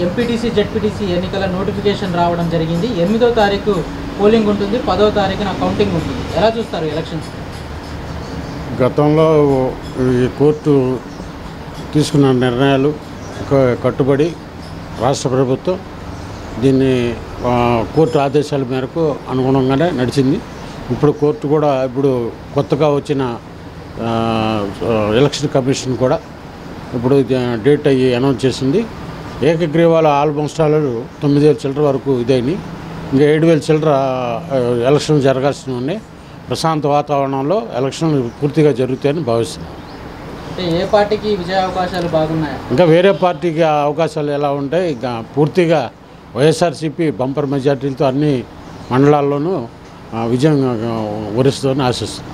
MPTC ZPTC ఎన్నికల notification రావడం జరిగింది ఎనిమిదో తారీఖు పోలింగ్ ఉంటుంది పదో తారీఖున కౌంటింగ్ ఉంటుంది ఎలా చూస్తారు ఎలక్షన్స్ గతంలో ఈ కోర్టు తీసుకున్న నిర్ణయాలు క- కట్టుబడి రాష్ట్ర ప్రభుత్వం దీన్ని ఆ, కోర్టు ఆదేశాల మేరకు అనుగుణంగానే నడిచింది ఇప్పుడు కోర్టు కూడా ఇప్పుడు కొత్తగా వచ్చిన ఆ, ఎలక్షన్ కమిషన్ కూడా ఇప్పుడు ఇది డేట్ అయ్యి అనౌన్స్ చేసింది ఏకగ్రీవాల ఆల్మోస్ట్ ఆల్ తొమ్మిది వేల చిల్లర వరకు ఇదైనాయి ఇంకా ఏడు వేల చిల్లర ఆ, ఎలక్షన్ జరగాల్సినవి ఉన్నాయి ప్రశాంత వాతావరణంలో ఎలక్షన్లు పూర్తిగా జరుగుతాయని భావిస్తున్నాను అంటే ఏ పార్టీకి విజయ అవకాశాలు బాగున్నాయి ఇంకా వేరే పార్టీకి ఆ అవకాశాలు ఎలా ఉంటాయి ఇంకా పూర్తిగా వైఎస్ఆర్సీపీ బంపర్ మెజార్టీలతో అన్ని మండలాల్లోనూ ఆ, విజయం ఆ, వరిస్తుందని ఆశిస్తున్నాను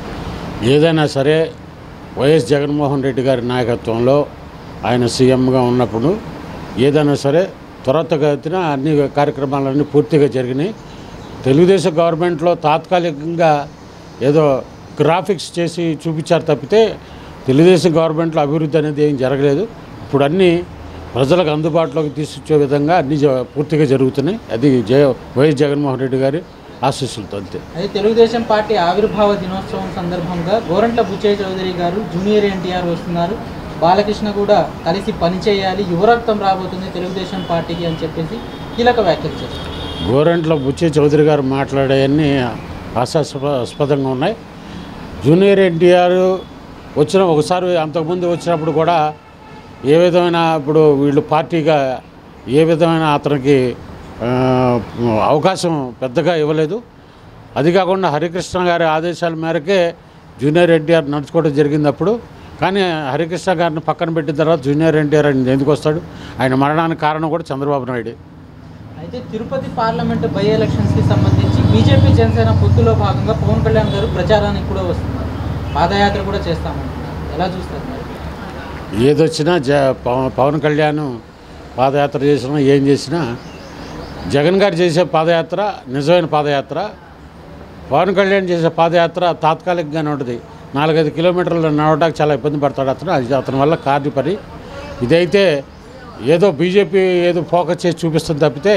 ఏదైనా సరే వైఎస్ జగన్మోహన్ రెడ్డి గారి నాయకత్వంలో ఆయన సీఎంగా ఉన్నప్పుడు ఏదైనా సరే త్వరతగతిన అన్ని కార్యక్రమాలన్నీ పూర్తిగా జరిగినాయి తెలుగుదేశం గవర్నమెంట్లో తాత్కాలికంగా ఏదో గ్రాఫిక్స్ చేసి చూపించారు తప్పితే తెలుగుదేశం గవర్నమెంట్లో అభివృద్ధి అనేది ఏం జరగలేదు ఇప్పుడు అన్నీ ప్రజలకు అందుబాటులోకి తీసుకొచ్చే విధంగా అన్నీ జ- పూర్తిగా జరుగుతున్నాయి అది జయ వైఎస్ జగన్మోహన్ రెడ్డి గారి ఆశీస్సులతో అంతే అయితే తెలుగుదేశం పార్టీ ఆవిర్భావ దినోత్సవం సందర్భంగా గోరంట్ల బుచ్చయ్య చౌదరి గారు జూనియర్ ఎన్టీఆర్ వస్తున్నారు బాలకృష్ణ కూడా కలిసి పనిచేయాలి యువరక్తం రాబోతుంది తెలుగుదేశం పార్టీకి అని చెప్పేసి కీలక వ్యాఖ్యలు చేశారు గోరంట్ల బుచ్చి చౌదరి గారు మాట్లాడేవన్నీ ఆశాస్పదంగా ఉన్నాయి జూనియర్ ఎన్టీఆర్ వచ్చిన ఒకసారి అంతకుముందు వచ్చినప్పుడు కూడా ఏ విధమైన ఇప్పుడు వీళ్ళు పార్టీగా ఏ విధమైన అతనికి ఆ, అవకాశం పెద్దగా ఇవ్వలేదు అది కాకుండా హరికృష్ణ గారి ఆదేశాల మేరకే జూనియర్ ఎన్టీఆర్ నడుచుకోవడం జరిగింది అప్పుడు కానీ హరికృష్ణ గారిని పక్కన పెట్టిన తర్వాత జూనియర్ ఎన్టీఆర్ ఆయన ఎందుకు వస్తాడు ఆయన మరణానికి కారణం కూడా చంద్రబాబు నాయుడు అయితే తిరుపతి పార్లమెంటు బై ఎలక్షన్స్కి సంబంధించి బీజేపీ జనసేన పొత్తులో భాగంగా పవన్ కళ్యాణ్ గారు ప్రచారానికి కూడా వస్తున్నారు పాదయాత్ర కూడా చేస్తామంటున్నారు ఎలా చూస్తారు మరి ఏదొచ్చినా జ పవ- పవన్ కళ్యాణ్ పాదయాత్ర చేసినా ఏం చేసినా జగన్ గారు చేసే పాదయాత్ర నిజమైన పాదయాత్ర పవన్ కళ్యాణ్ చేసే పాదయాత్ర తాత్కాలికంగానే ఉంటుంది నాలుగైదు కిలోమీటర్లు నడవడానికి చాలా ఇబ్బంది పడతాడు అతను అది అతని వల్ల కార్డు పని ఇదైతే ఏదో బీజేపీ ఏదో ఫోకస్ చేసి చూపిస్తుంది తప్పితే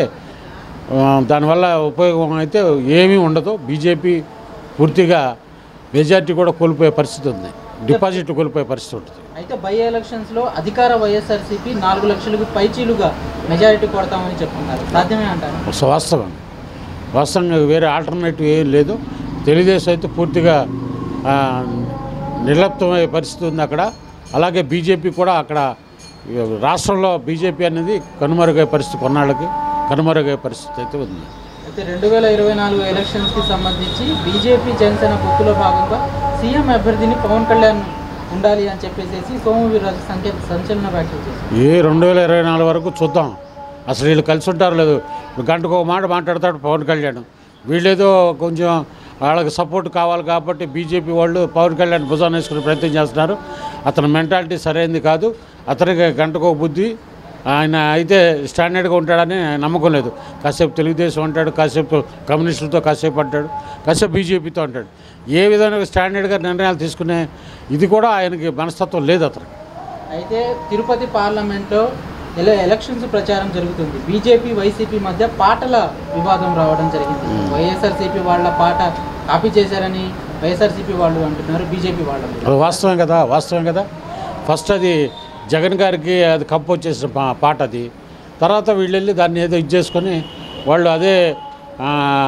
ఆ, దానివల్ల ఉపయోగం అయితే ఏమీ ఉండదు బీజేపీ పూర్తిగా మెజార్టీ కూడా కోల్పోయే పరిస్థితి ఉంది డిపాజిట్ కోల్పోయే పరిస్థితి ఉంటుంది అయితే బై ఎలక్షన్స్లో అధికార వైఎస్ఆర్సీపీ నాలుగు లక్షలకు పైచీలుగా మెజారిటీ కొడతామని చెప్తున్నారు సాధ్యమే అంటారు సో వాస్తవం వాస్తవంగా వేరే ఆల్టర్నేటివ్ ఏం లేదు తెలుగుదేశం అయితే పూర్తిగా ఆ, నిర్లిప్తమయ్యే పరిస్థితి ఉంది అక్కడ అలాగే బీజేపీ కూడా అక్కడ ఈ రాష్ట్రంలో బీజేపీ అనేది కనుమరుగయ్యే పరిస్థితి కొన్నాళ్ళకి కనుమరుగయ్యే పరిస్థితి అయితే ఉంది అయితే రెండు వేల ఇరవై నాలుగు ఎలక్షన్స్కి సంబంధించి బీజేపీ జనసేన పొత్తులో భాగంగా సీఎం అభ్యర్థిని పవన్ కళ్యాణ్ ఉండాలి అని చెప్పేసి సోము వీర్రాజు సంఖ్య సంచలన వ్యాఖ్యలు చేశారు ఏ రెండు వేల ఇరవై నాలుగు వరకు చూద్దాం అసలు వీళ్ళు కలిసి ఉంటారు లేదు ఇప్పుడు గంటకు ఒక మాట మాట్లాడతాడు పవన్ కళ్యాణ్ వీళ్ళేదో కొంచెం వాళ్ళకి సపోర్ట్ కావాలి కాబట్టి బీజేపీ వాళ్ళు పవన్ కళ్యాణ్ భుజాన్ని వేసుకునే ప్రయత్నం చేస్తున్నారు అతని మెంటాలిటీ సరైనది కాదు అతనికి గంటకు ఒక బుద్ధి ఆయన అయితే స్టాండర్డ్గా ఉంటాడని నమ్మకం లేదు కాసేపు తెలుగుదేశం అంటాడు కాసేపు కమ్యూనిస్టులతో కాసేపు అంటాడు కాసేపు బీజేపీతో అంటాడు ఏ విధంగా స్టాండర్డ్గా నిర్ణయాలు తీసుకునే ఇది కూడా ఆయనకి మనస్తత్వం లేదు అతనికి అయితే తిరుపతి పార్లమెంట్లో ఎల ఎలక్షన్స్ ప్రచారం జరుగుతుంది బీజేపీ వైసీపీ మధ్య పాటల వివాదం రావడం జరిగింది వైఎస్ఆర్సీపీ వాళ్ళ పాట కాపీ చేశారని వైఎస్ఆర్సీపీ వాళ్ళు అంటున్నారు బీజేపీ వాళ్ళు అంటున్నారు. అది వాస్తవం కదా వాస్తవం కదా ఫస్ట్ అది జగన్ గారికి అది కంపోజ్ చేసిన పా- పాట అది తర్వాత వీళ్ళు వెళ్ళి దాన్ని ఏదో ఇది చేసుకొని వాళ్ళు అదే ఆ,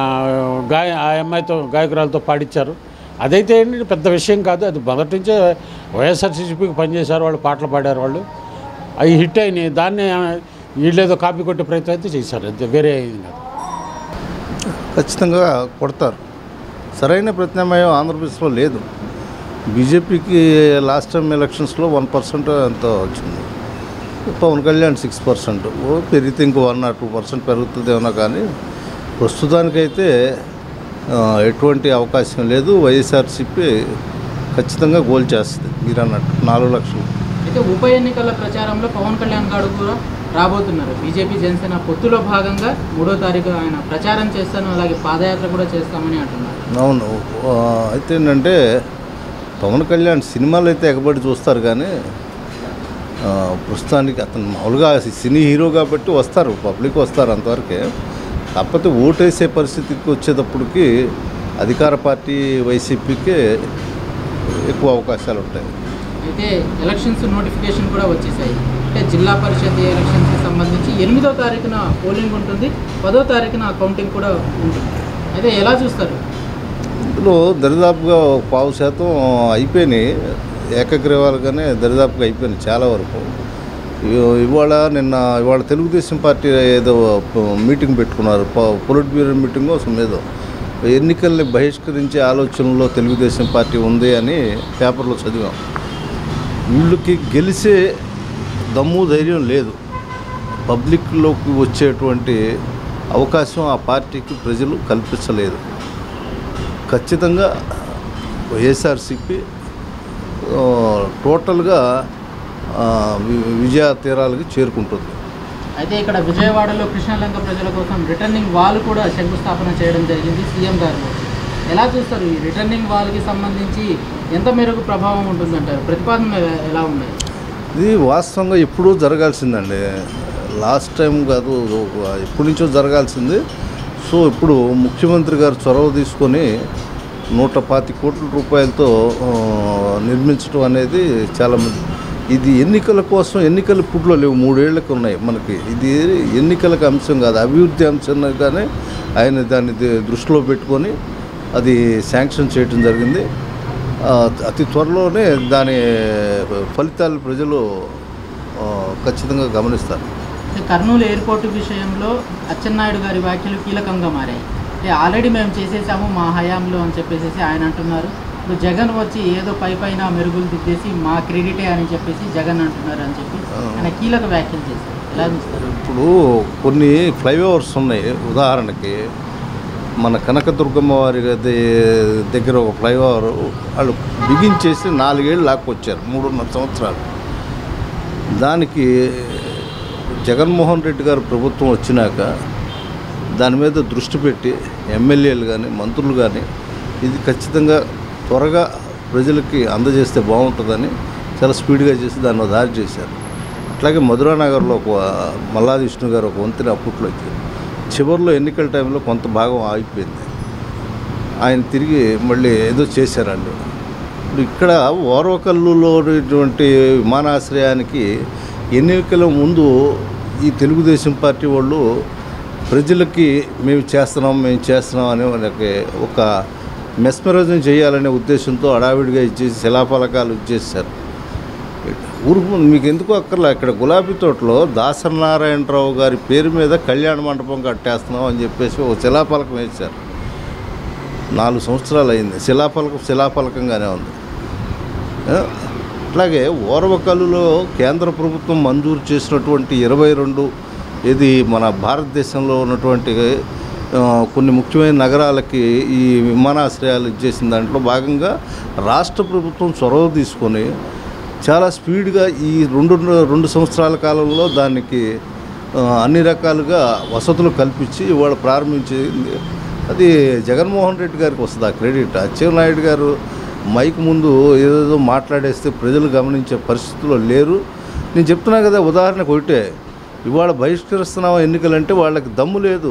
గాయ ఆ అమ్మాయితో గాయకురాలతో పాడించారు అదైతే ఏంటి పెద్ద విషయం కాదు అది మొదటి నుంచే వైఎస్ఆర్సీసీపీకి పనిచేశారు వాళ్ళు పాటలు పాడారు వాళ్ళు అవి హిట్ అయినాయి దాన్ని ఆ, వీళ్ళేదో కాపీ కొట్టే ప్రయత్నం అయితే చేశారు అంతే వేరే ఇది కాదు ఖచ్చితంగా కొడతారు సరైన ప్రత్యామ్నాయం ఆంధ్రప్రదేశ్లో లేదు బీజేపీకి లాస్ట్ టైం ఎలక్షన్స్లో వన్ పర్సెంట్ ఎంతో వచ్చింది పవన్ కళ్యాణ్ సిక్స్ పర్సెంట్ ఓ పెరిగితే ఇంకో వన్ ఆర్ టూ పర్సెంట్ పెరుగుతుందేమో కానీ ప్రస్తుతానికైతే ఆ, ఎటువంటి అవకాశం లేదు వైఎస్ఆర్సీపీ ఖచ్చితంగా గోల్ చేస్తుంది మీరు అన్నట్టు నాలుగు లక్షలు అయితే ఉప ఎన్నికల ప్రచారంలో పవన్ కళ్యాణ్ గారు కూడా రాబోతున్నారు బీజేపీ జనసేన పొత్తులో భాగంగా మూడో తారీఖు ఆయన ప్రచారం చేస్తాను అలాగే పాదయాత్ర కూడా చేస్తామని అంటున్నారు అవును ఆ, అయితే ఏంటంటే పవన్ కళ్యాణ్ సినిమాలు అయితే ఎగబడి చూస్తారు కానీ ఆ, ఆ, ప్రస్తుతానికి అతను మామూలుగా సినీ హీరో కాబట్టి వస్తారు పబ్లిక్ వస్తారు అంతవరకే కాకపోతే ఓటేసే పరిస్థితికి వచ్చేటప్పటికి అధికార పార్టీ వైసీపీకే ఎక్కువ అవకాశాలు ఉంటాయి అయితే ఎలక్షన్స్ నోటిఫికేషన్ కూడా వచ్చేసాయి అంటే జిల్లా పరిషత్ ఎలక్షన్స్కి సంబంధించి ఎనిమిదో తారీఖున పోలింగ్ ఉంటుంది పదో తారీఖున కౌంటింగ్ కూడా ఉంటుంది అయితే ఎలా చూస్తారు ఇందులో దరిదాపుగా ఒక పావు శాతం అయిపోయినాయి ఏకగ్రీవాలుగానే దరిదాపుగా అయిపోయినాయి చాలా వరకు ఇవ- ఇవాళ నిన్న ఇవాళ తెలుగుదేశం పార్టీ ఏదో ప- మీటింగ్ పెట్టుకున్నారు ప- పొలిట్ బ్యూరో మీటింగ్ కోసం ఏదో ఎన్నికల్ని బహిష్కరించే ఆలోచనలో తెలుగుదేశం పార్టీ ఉంది అని పేపర్లో చదివాం వీళ్ళకి గెలిచే దమ్ము ధైర్యం లేదు పబ్లిక్లోకి వచ్చేటువంటి అవకాశం ఆ పార్టీకి ప్రజలు కల్పించలేదు ఖచ్చితంగా వైఎస్ఆర్సిపి ఆ, టోటల్గా ఆ, వి- విజయ తీరాలకి చేరుకుంటుంది అయితే ఇక్కడ విజయవాడలో కృష్ణలంక ప్రజల కోసం రిటర్నింగ్ వాల్ కూడా శంకుస్థాపన చేయడం జరిగింది సీఎం గారు ఎలా చూస్తారు ఈ రిటర్నింగ్ వాల్కి సంబంధించి ఎంత మేరకు ప్రభావం ఉంటుందంటారు ప్రతిపాదన ఎలా ఉన్నాయి ఇది వాస్తవంగా ఎప్పుడూ జరగాల్సిందండి లాస్ట్ టైం కాదు ఎప్పటి నుంచో జరగాల్సింది సో ఇప్పుడు ముఖ్యమంత్రి గారు చొరవ తీసుకొని నూట పాతి కోట్ల రూపాయలతో ఆ, నిర్మించడం అనేది చాలా మంది ఇది ఎన్నికల కోసం ఎన్నికల పుట్లో లేవు మూడేళ్లకు ఉన్నాయి మనకి ఇది ఎన్నికలకు అంశం కాదు అభివృద్ధి అంశం కానీ ఆయన దాన్ని ది- దృష్టిలో పెట్టుకొని అది శాంక్షన్ చేయడం జరిగింది ఆ, అతి త్వరలోనే దాని ఫలితాలు ప్రజలు ఆ, ఖచ్చితంగా గమనిస్తారు అయితే కర్నూలు ఎయిర్పోర్టు విషయంలో అచ్చెన్నాయుడు గారి వ్యాఖ్యలు కీలకంగా మారాయి అంటే ఆల్రెడీ మేము చేసేసాము మా హయాంలో అని చెప్పేసి ఆయన అంటున్నారు ఇప్పుడు జగన్ వచ్చి ఏదో పై పైన మెరుగులు దిద్దేసి మా క్రెడిటే అని చెప్పేసి జగన్ అంటున్నారు అని చెప్పి ఆయన కీలక వ్యాఖ్యలు చేశారు ఎలా చూస్తారు ఇప్పుడు కొన్ని ఫ్లైఓవర్స్ ఉన్నాయి ఉదాహరణకి మన కనకదుర్గమ్మ వారి గది- దగ్గర ఒక ఫ్లైఓవర్ వాళ్ళు బిగించేసి నాలుగేళ్ళు లాక్కొచ్చారు మూడున్నర సంవత్సరాలు దానికి జగన్మోహన్ రెడ్డి గారు ప్రభుత్వం వచ్చినాక దాని మీద దృష్టి పెట్టి ఎమ్మెల్యేలు కానీ మంత్రులు కానీ ఇది ఖచ్చితంగా త్వరగా ప్రజలకి అందజేస్తే బాగుంటుందని చాలా స్పీడ్గా చేసి దాన్ని దారి చేశారు అట్లాగే మధురా నగర్లో ఒక మల్లాది విష్ణు గారు ఒక వంతెన అప్పట్లో వచ్చారు చివరిలో ఎన్నికల టైంలో కొంత భాగం ఆగిపోయింది ఆయన తిరిగి మళ్ళీ ఏదో చేశారండి ఇప్పుడు ఇక్కడ ఓర్వకల్లులో ఉన్నటువంటి విమానాశ్రయానికి ఎన్నికల ముందు ఈ తెలుగుదేశం పార్టీ వాళ్ళు ప్రజలకి మేము చేస్తున్నాం మేము చేస్తున్నాం అనే వాళ్ళకి ఒక మెస్మరైజం చేయాలనే ఉద్దేశంతో హడావిడిగా ఇచ్చేసి శిలాఫలకాలు ఇచ్చేసారు ఊరుకు మీకు ఎందుకు అక్కర్లా ఇక్కడ గులాబీ తోటలో దాసనారాయణరావు గారి పేరు మీద కళ్యాణ మండపం కట్టేస్తున్నాం అని చెప్పేసి ఒక శిలాఫలకం వేశారు నాలుగు సంవత్సరాలు అయింది శిలాఫలకం శిలాఫలకంగానే ఉంది ఆ, అట్లాగే ఓర్వకల్లులో కేంద్ర ప్రభుత్వం మంజూరు చేసినటువంటి ఇరవై రెండు ఇది మన భారతదేశంలో ఉన్నటువంటి ఆ, కొన్ని ముఖ్యమైన నగరాలకి ఈ విమానాశ్రయాలు ఇచ్చేసిన దాంట్లో భాగంగా రాష్ట్ర ప్రభుత్వం చొరవ తీసుకొని చాలా స్పీడ్గా ఈ రెండు రెండు సంవత్సరాల కాలంలో దానికి ఆ, అన్ని రకాలుగా వసతులు కల్పించి ఇవాళ ప్రారంభించింది అది జగన్మోహన్ రెడ్డి గారికి వస్తుంది ఆ క్రెడిట్ అచ్చెన్నాయుడు గారు మైక్ ముందు ఏదేదో మాట్లాడేస్తే ప్రజలు గమనించే పరిస్థితిలో లేరు నేను చెప్తున్నా కదా ఉదాహరణకు ఒకటే ఇవాళ బహిష్కరిస్తున్నాం ఎన్నికలంటే వాళ్ళకి దమ్ము లేదు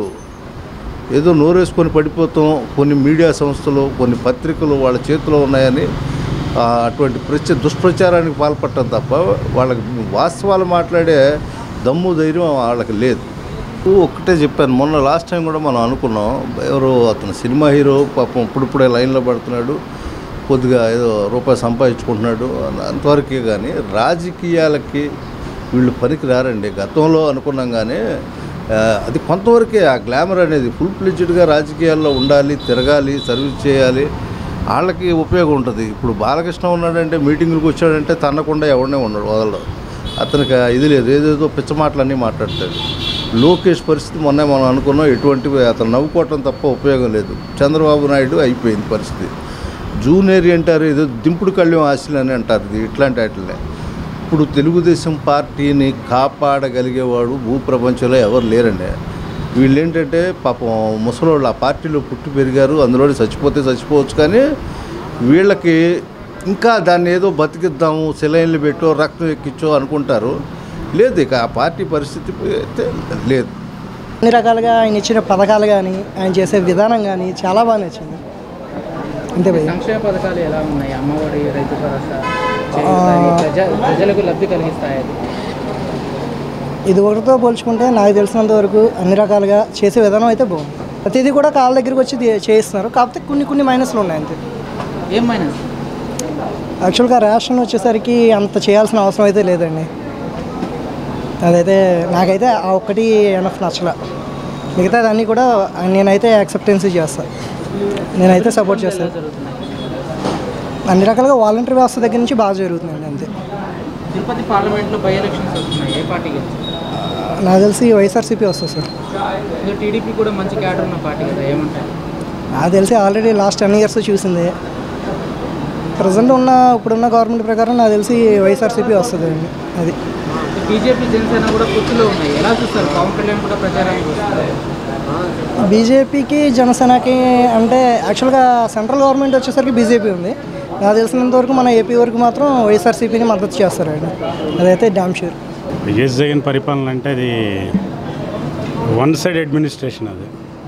ఏదో నోరేసుకొని పడిపోతాం కొన్ని మీడియా సంస్థలు కొన్ని పత్రికలు వాళ్ళ చేతిలో ఉన్నాయని ఆ, అటువంటి ప్రచ దుష్ప్రచారానికి పాల్పడటం తప్ప వాళ్ళకి వాస్తవాలు మాట్లాడే దమ్ము ధైర్యం వాళ్ళకి లేదు ఒక్కటే చెప్పాను మొన్న లాస్ట్ టైం కూడా మనం అనుకున్నాం ఎవరో అతను సినిమా హీరో పాపం ఇప్పుడిప్పుడే లైన్లో పడుతున్నాడు కొద్దిగా ఏదో రూపాయి సంపాదించుకుంటున్నాడు అంతవరకే కానీ రాజకీయాలకి వీళ్ళు పనికి రారండి గతంలో అనుకున్నాం కానీ ఆ, అది కొంతవరకే ఆ గ్లామర్ అనేది ఫుల్ ప్లెజ్డ్గా రాజకీయాల్లో ఉండాలి తిరగాలి సర్వీస్ చేయాలి వాళ్ళకి ఉపయోగం ఉంటుంది ఇప్పుడు బాలకృష్ణ ఉన్నాడంటే మీటింగులకు వచ్చాడంటే తన్నకుండా ఎవడనే ఉన్నాడు వదలడు అతనికి ఆ ఇది లేదు ఏదేదో పిచ్చ మాటలన్నీ మాట్లాడతాడు లోకేష్ పరిస్థితి మొన్న మనం అనుకున్నాం ఎటువంటివి అతను నవ్వుకోవటం తప్ప ఉపయోగం లేదు చంద్రబాబు నాయుడు అయిపోయింది పరిస్థితి జూనియర్ అంటారు ఏదో దింపుడు కళ్ళెం ఆశలు అని అంటారు ఇది ఇట్లాంటి వాటినే ఇప్పుడు తెలుగుదేశం పార్టీని కాపాడగలిగేవాడు భూప్రపంచంలో ఎవరు లేరండి వీళ్ళు ఏంటంటే పాపం ముసలోళ్ళు ఆ పార్టీలో పుట్టి పెరిగారు అందులో చచ్చిపోతే చచ్చిపోవచ్చు కానీ వీళ్ళకి ఇంకా దాన్ని ఏదో బతికిద్దాము సెలైన్లు పెట్టో రక్తం ఎక్కించో అనుకుంటారు లేదు ఇక ఆ పార్టీ పరిస్థితి అయితే లేదు అన్ని రకాలుగా ఆయన ఇచ్చిన పథకాలు కానీ ఆయన చేసే విధానం కానీ చాలా బాగా నచ్చింది అంతే భయ్య సంక్షేమ పథకాలు ఎలా ఉన్నాయి అమ్మఒడి రైతు భరోసా చేయూత, ప్రజ ప్రజలకు లబ్ధి కలిగిస్తాయి అది ఇది ఒకటితో పోల్చుకుంటే నాకు తెలిసినంత వరకు అన్ని రకాలుగా చేసే విధానం అయితే బాగుంది ప్రతిదీ కూడా కాళ్ళ దగ్గరికి వచ్చి ది- చేయిస్తున్నారు కాకపోతే కొన్ని కొన్ని మైనస్లు ఉన్నాయి అంతే ఏం మైనస్ యాక్చువల్గా రేషన్ వచ్చేసరికి అంత చేయాల్సిన అవసరం అయితే లేదండి అదైతే నాకైతే ఆ ఒక్కటి ఎనఫ్ నచ్చల మిగతాది అన్నీ కూడా నేనైతే యాక్సెప్టెన్సీ చేస్తాను నేనైతే సపోర్ట్ చేస్తాను జరుగుతున్నాయి అన్ని రకాలుగా వాలంటరీ వ్యవస్థ దగ్గర నుంచి బాగా జరుగుతుందండి అంతే తిరుపతి పార్లమెంట్లో బై ఎలక్షన్స్ వస్తున్నాయి ఏ పార్టీ గెలిచింది నాకు తెలిసి వైఎస్ఆర్సీపీ వస్తుంది సార్ ఇంకా టీడీపీ కూడా మంచి క్యాడర్ ఉన్న పార్టీ కదా ఏమంటారు నాకు తెలిసి ఆల్రెడీ లాస్ట్ టెన్ ఇయర్స్ చూసింది ప్రజెంట్ ఉన్న ఇప్పుడున్న గవర్నమెంట్ ప్రకారం నాకు తెలిసి వైఎస్ఆర్సీపీ వస్తుంది అండి అది బీజేపీ జనసేన కూడా పొత్తులో ఉన్నాయి ఎలా చూస్తారు పవన్ కళ్యాణ్ కూడా ప్రచారానికి వస్తున్నారు బీజేపీకి జనసేనకి అంటే యాక్చువల్గా సెంట్రల్ గవర్నమెంట్ వచ్చేసరికి బీజేపీ ఉంది నాకు తెలిసినంత వరకు మన ఏపీ వరకు మాత్రం వైఎస్ఆర్సీపీని మద్దతు చేస్తారండి అదైతే డామ్ షూర్ వైఎస్ జగన్ పరిపాలన అంటే అది వన్ సైడ్ అడ్మినిస్ట్రేషన్ అది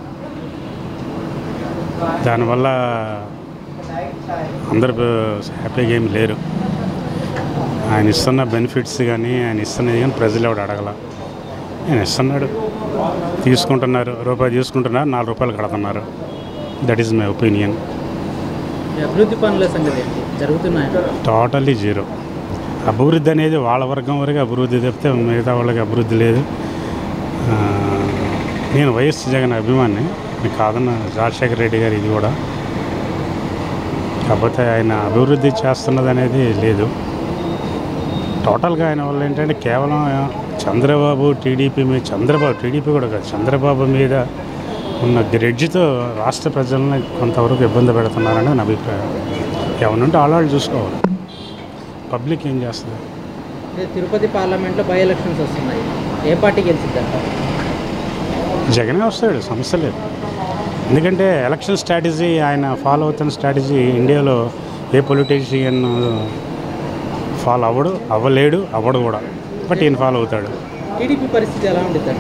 దానివల్ల అందరు హ్యాపీగా ఏం లేరు ఆయన ఇస్తున్న బెనిఫిట్స్ కానీ ఆయన ఇస్తున్నది కానీ ప్రజలు ఎవడు అడగల ఆయన ఇస్తున్నాడు తీసుకుంటున్నారు రూపాయి తీసుకుంటున్నారు నాలుగు రూపాయలు కడుతున్నారు దట్ ఈస్ మై ఒపీనియన్ ఈ అభివృద్ధి పనుల సంగతి ఏంటి జరుగుతున్నాయి టోటల్లీ జీరో అభివృద్ధి అనేది వాళ్ళ వర్గం వరకు అభివృద్ధి తప్పితే మిగతా వాళ్ళకి అభివృద్ధి లేదు ఆ, నేను వైఎస్ జగన్ అభిమాని మీకు కాదన్న రాజశేఖర రెడ్డి గారు ఇది కూడా కాకపోతే ఆయన అభివృద్ధి చేస్తున్నది అనేది లేదు టోటల్గా ఆయన వల్ల ఏంటంటే కేవలం చంద్రబాబు టీడీపీ మీద చంద్రబాబు టీడీపీ కూడా కాదు చంద్రబాబు మీద ఉన్న గ్రెడ్జ్తో రాష్ట్ర ప్రజల్ని కొంతవరకు ఇబ్బంది పెడుతున్నారని నా అభిప్రాయం ఎవరుంటే ఆడవాళ్ళు చూసుకోవాలి పబ్లిక్ ఏం చేస్తుంది ఇది తిరుపతి పార్లమెంట్లో బై ఎలక్షన్స్ వస్తున్నాయి ఏ పార్టీ గెలిచిద్దంట జగనే వస్తాడు సమస్య లేదు ఎందుకంటే ఎలక్షన్ స్ట్రాటజీ ఆయన ఫాలో అవుతున్న స్ట్రాటజీ ఇండియాలో ఏ పొలిటీషియన్ ఫాలో అవ్వడు అవ్వలేడు అవ్వడు కూడా బట్ ఈయన ఫాలో అవుతాడు టీడీపీ పరిస్థితి ఎలా ఉండిద్దంట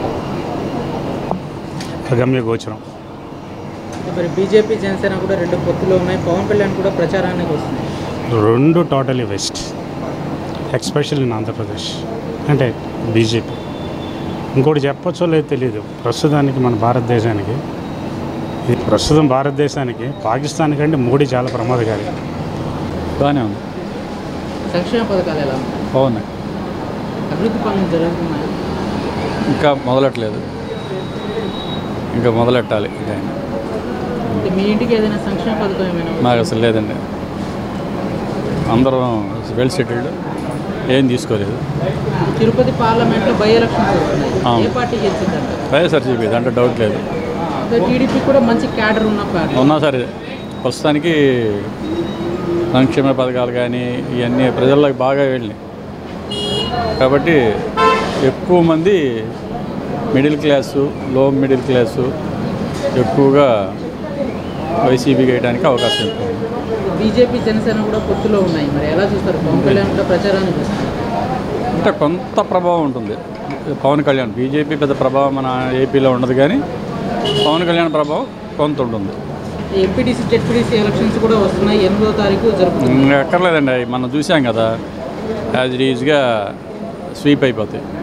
అగమ్య గోచరం మరి బీజేపీ జనసేన కూడా రెండు పొత్తులో ఉన్నాయి పవన్ కళ్యాణ్ కూడా ప్రచారానికి వస్తున్నాయి రెండు totally waste especially in Andhra Pradesh అంటే బీజేపీ ఇంకోటి చెప్పొచ్చో లేదో తెలియదు ప్రస్తుతానికి మన భారతదేశానికి ఇది ప్రస్తుతం భారతదేశానికి పాకిస్తాన్ కంటే మోడీ చాలా ప్రమాదకారి బాగానే ఉంది సంక్షేమ పథకాలు ఎలా ఉన్నాయి బాగున్నాయి అభివృద్ధి పనులు జరుగుతున్నాయి ఇంకా మొదలెట్టలేదు ఇంకా మొదలెట్టాలి ఇంకా ఆయన. అంటే మీ ఇంటికి ఏదైనా సంక్షేమ పథకం ఏమైనా ఉందా? నాకు అసలు లేదండి అందరం వెల్ సెటిల్డ్ ఏం తీసుకోలేదు తిరుపతి పార్లమెంట్లో బై ఎలక్షన్స్ వస్తున్నాయి అవును. ఏ పార్టీ గెలిచిందంట వైఎస్ఆర్సీపీ దాంట్లో డౌట్ లేదు అంటే టీడీపీ కూడా మంచి క్యాడర్ ఉన్న పార్టీ ఉన్నా సరే ప్రస్తుతానికి సంక్షేమ పథకాలు కానీ ఇవన్నీ ప్రజల్లోకి బాగా వెళ్ళినాయి కాబట్టి ఎక్కువ మంది మిడిల్ క్లాసు లో మిడిల్ క్లాసు ఎక్కువగా వైసీపీకి వేయడానికి అవకాశం ఉంటుంది బీజేపీ జనసేన కూడా పొత్తులో ఉన్నాయి మరి ఎలా చూస్తారు పవన్ కళ్యాణ్ కూడా ప్రచారానికి వస్తున్నారు అంటే కొంత ప్రభావం ఉంటుంది పవన్ కళ్యాణ్ బీజేపీ పెద్ద ప్రభావం మన ఏపీలో ఉండదు కానీ పవన్ కళ్యాణ్ ప్రభావం కొంత ఉంటుంది ఎంపీటీసీ జెడ్పీటీసీ ఎలక్షన్స్ కూడా వస్తున్నాయి ఎనిమిదో తారీఖు జరుగుతుంది ఇంకా ఎక్కర్లేదండి అవి మనం చూసాం కదా యాజ్ ఇట్ ఈజ్గా స్వీప్ అయిపోతాయి